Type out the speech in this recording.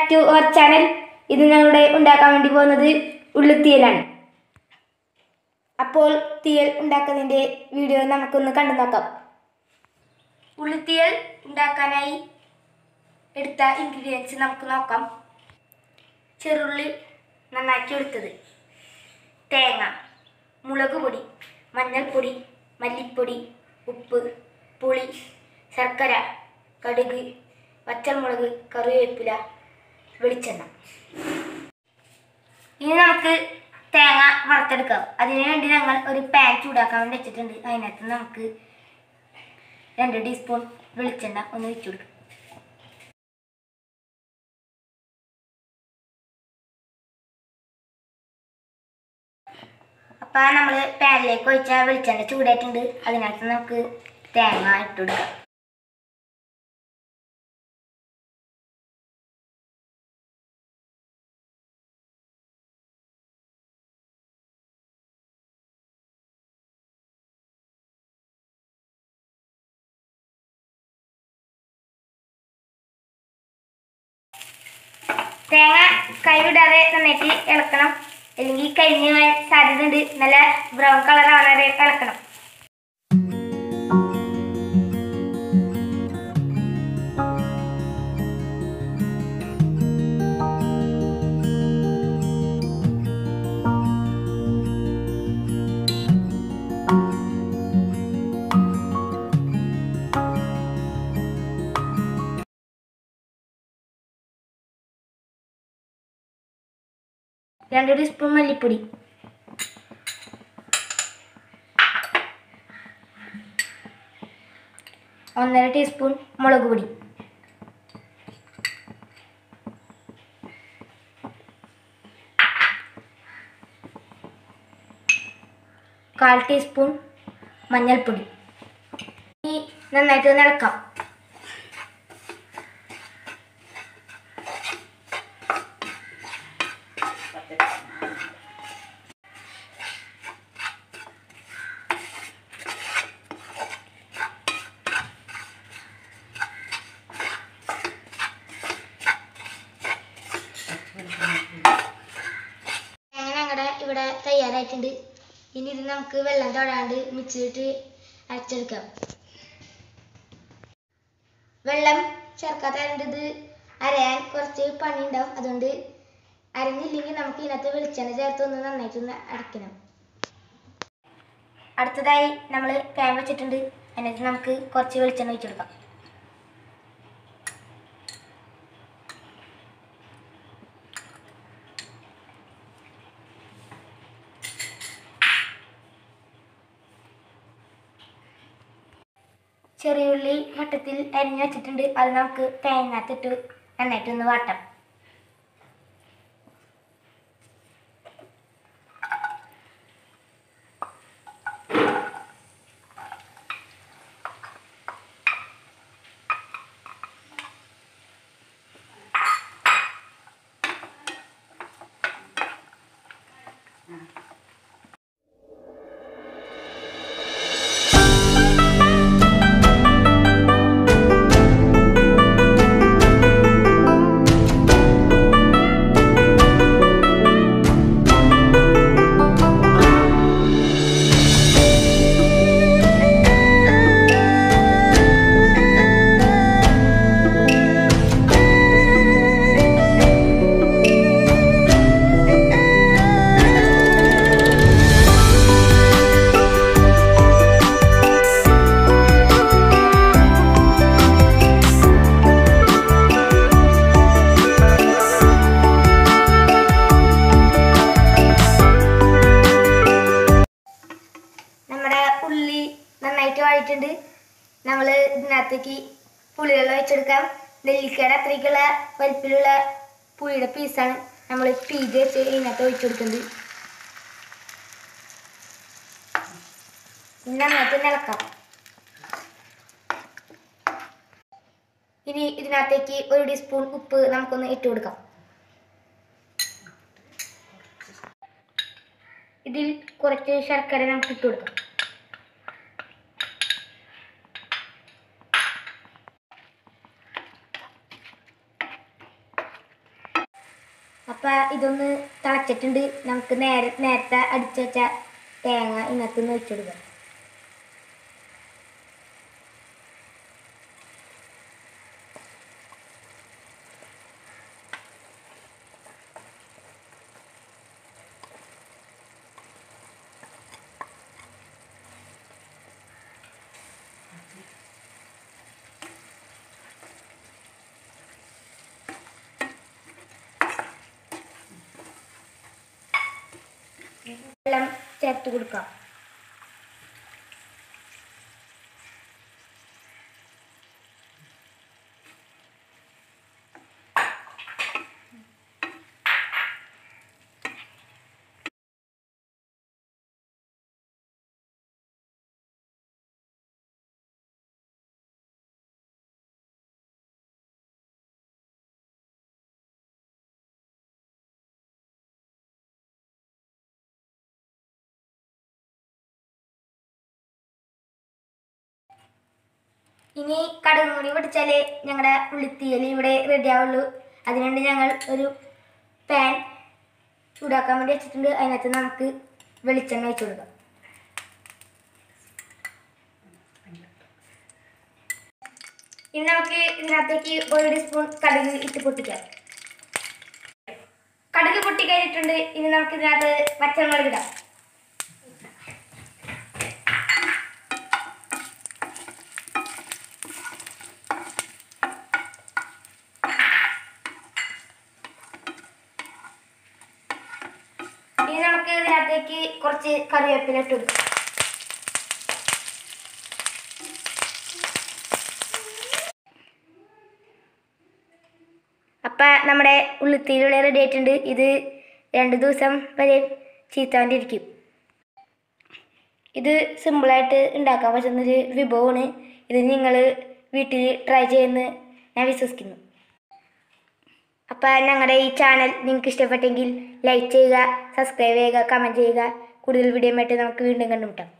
to our channel ഇത് ഞങ്ങളുടെ ഉണ്ടാക്കാൻ വേണ്ടി പോകുന്നത് ഉള്ളിത്തീയലാണ് അപ്പോൾ തീയൽ ഉണ്ടാക്കുന്നതിൻ്റെ വീഡിയോ നമുക്കൊന്ന് കണ്ടു നോക്കാം ഉള്ളിത്തീയൽ ഉണ്ടാക്കാനായി എടുത്ത ഇൻഗ്രീഡിയൻസ് നമുക്ക് നോക്കാം ചെറുള്ളി നന്നാക്കി എടുത്തത് തേങ്ങ മുളക് പൊടി മഞ്ഞൾപ്പൊടി മല്ലിപ്പൊടി ഉപ്പ് പുളി ശർക്കര കടുക് പച്ചമുളക് കറിവേപ്പില വെളിച്ചെണ്ണ ഇനി നമുക്ക് തേങ്ങ വറുത്തെടുക്കാം അതിനു വേണ്ടി ഞങ്ങൾ ഒരു പാൻ ചൂടാക്കാൻ വേണ്ടി വെച്ചിട്ടുണ്ട് അതിനകത്ത് നമുക്ക് രണ്ട് ടീസ്പൂൺ വെളിച്ചെണ്ണ ഒന്ന് വെച്ചു കൊടുക്കാം അപ്പം നമ്മൾ പാനിലേക്ക് ഒഴിച്ച വെളിച്ചെണ്ണ ചൂടായിട്ടുണ്ട് അതിനകത്ത് നമുക്ക് തേങ്ങ ഇട്ട് കൊടുക്കാം തേങ്ങ കൈവിടാതെ നന്നായിട്ട് ഇളക്കണം അല്ലെങ്കിൽ കരിഞ്ഞ് പോകാൻ സാധ്യതയുണ്ട് നല്ല ബ്രൗൺ കളർ ആവാതെ ഇളക്കണം രണ്ട് ടീസ്പൂൺ മല്ലിപ്പൊടി ഒന്നര ടീസ്പൂൺ മുളക് പൊടി കാൽ ടീസ്പൂൺ മഞ്ഞൾപ്പൊടി ഈ നന്നായിട്ട് നിളക്കാം അങ്ങനെ ഞങ്ങളുടെ ഇവിടെ തയ്യാറായിട്ടുണ്ട് ഇനി ഇത് നമുക്ക് വെള്ളം തൊടാണ്ട് മിക്സിയിട്ട് അരച്ചെടുക്കാം വെള്ളം ചേർക്കാത്തതുകൊണ്ട് ഇത് അരയാൻ കുറച്ച് പണി ഉണ്ടാവും അതുകൊണ്ട് അരഞ്ഞില്ലെങ്കിൽ നമുക്ക് ഇതിനകത്ത് വെളിച്ചെണ്ണ ചേർത്ത് ഒന്ന് നന്നായിട്ടൊന്ന് അരയ്ക്കണം അടുത്തതായി നമ്മൾ പാൻ വെച്ചിട്ടുണ്ട് അതിനകത്ത് നമുക്ക് കുറച്ച് വെളിച്ചെണ്ണ ഒഴിച്ചെടുക്കാം ചെറിയുള്ളി വട്ടത്തിൽ അരിഞ്ഞു വെച്ചിട്ടുണ്ട് അത് നമുക്ക് തേങ്ങാത്തിട്ട് നന്നായിട്ടൊന്ന് വാട്ടാം നമ്മുടെ ഉള്ളി നന്നായിട്ട് വഴറ്റിട്ടുണ്ട് നമ്മൾ ഇതിനകത്തേക്ക് പുളിവെള്ളം വെച്ചെടുക്കാം നെല്ലിക്കയുടെ അത്രയ്ക്കുള്ള വലിപ്പിലുള്ള പുളിയുടെ പീസാണ് നമ്മൾ പീജ് വെച്ച് ഇതിനകത്ത് ഒഴിച്ചു കൊടുക്കുന്നത് ഇനി നന്നായിട്ട് നിളക്കാം ഇനി ഇതിനകത്തേക്ക് ഒരു ടീസ്പൂൺ ഉപ്പ് നമുക്കൊന്ന് ഇട്ട് കൊടുക്കാം ഇതിൽ കുറച്ച് ശർക്കര നമുക്ക് ഇട്ട് കൊടുക്കാം അപ്പം ഇതൊന്ന് തിളച്ചിട്ടുണ്ട് നമുക്ക് നേരെ നേരത്തെ അടിച്ചു വെച്ച തേങ്ങ ഇന്നത്തൊന്ന് വെച്ചെടുക്കാം വെള്ളം ചേർത്ത് കൊടുക്കാം ഇനി കടുകും കൂടി പൊട്ടിച്ചാലേ ഞങ്ങളുടെ ഉള്ളിത്തീയൽ ഇവിടെ റെഡി ആവുള്ളൂ അതിനുവേണ്ടി ഞങ്ങൾ ഒരു പാൻ ചൂടാക്കാൻ വേണ്ടി വെച്ചിട്ടുണ്ട് അതിനകത്ത് നമുക്ക് വെളിച്ചെണ്ണ വെച്ച് കൊടുക്കാം ഇനി നമുക്ക് ഇതിനകത്തേക്ക് ഒരു ടീസ്പൂൺ കടുക് ഇട്ട് പൊട്ടിക്കാം കടുക് പൊട്ടിക്കഴിഞ്ഞിട്ടുണ്ട് ഇനി നമുക്ക് ഇതിനകത്ത് പച്ചമുളക് ഇടാം ഇനി നമുക്ക് ഇതിനകത്തേക്ക് കുറച്ച് കറിവേപ്പില ഇട്ട് കൊടുക്കാം അപ്പം നമ്മുടെ ഉള്ളിത്തീലുള്ള റെഡി ആയിട്ടുണ്ട് ഇത് രണ്ട് ദിവസം വരെ ചീത്താണ്ടിരിക്കും ഇത് സിമ്പിളായിട്ട് ഉണ്ടാക്കാൻ പറ്റുന്നൊരു വിഭവമാണ് ഇത് നിങ്ങൾ വീട്ടിൽ ട്രൈ ചെയ്യുമെന്ന് ഞാൻ വിശ്വസിക്കുന്നു അപ്പോൾ ഞങ്ങളുടെ ഈ ചാനൽ നിങ്ങൾക്ക് ഇഷ്ടപ്പെട്ടെങ്കിൽ ലൈക്ക് ചെയ്യുക സബ്സ്ക്രൈബ് ചെയ്യുക കമൻറ്റ് ചെയ്യുക കൂടുതൽ വീഡിയോ ആയിട്ട് നമുക്ക് വീണ്ടും കണ്ടുമുട്ടാം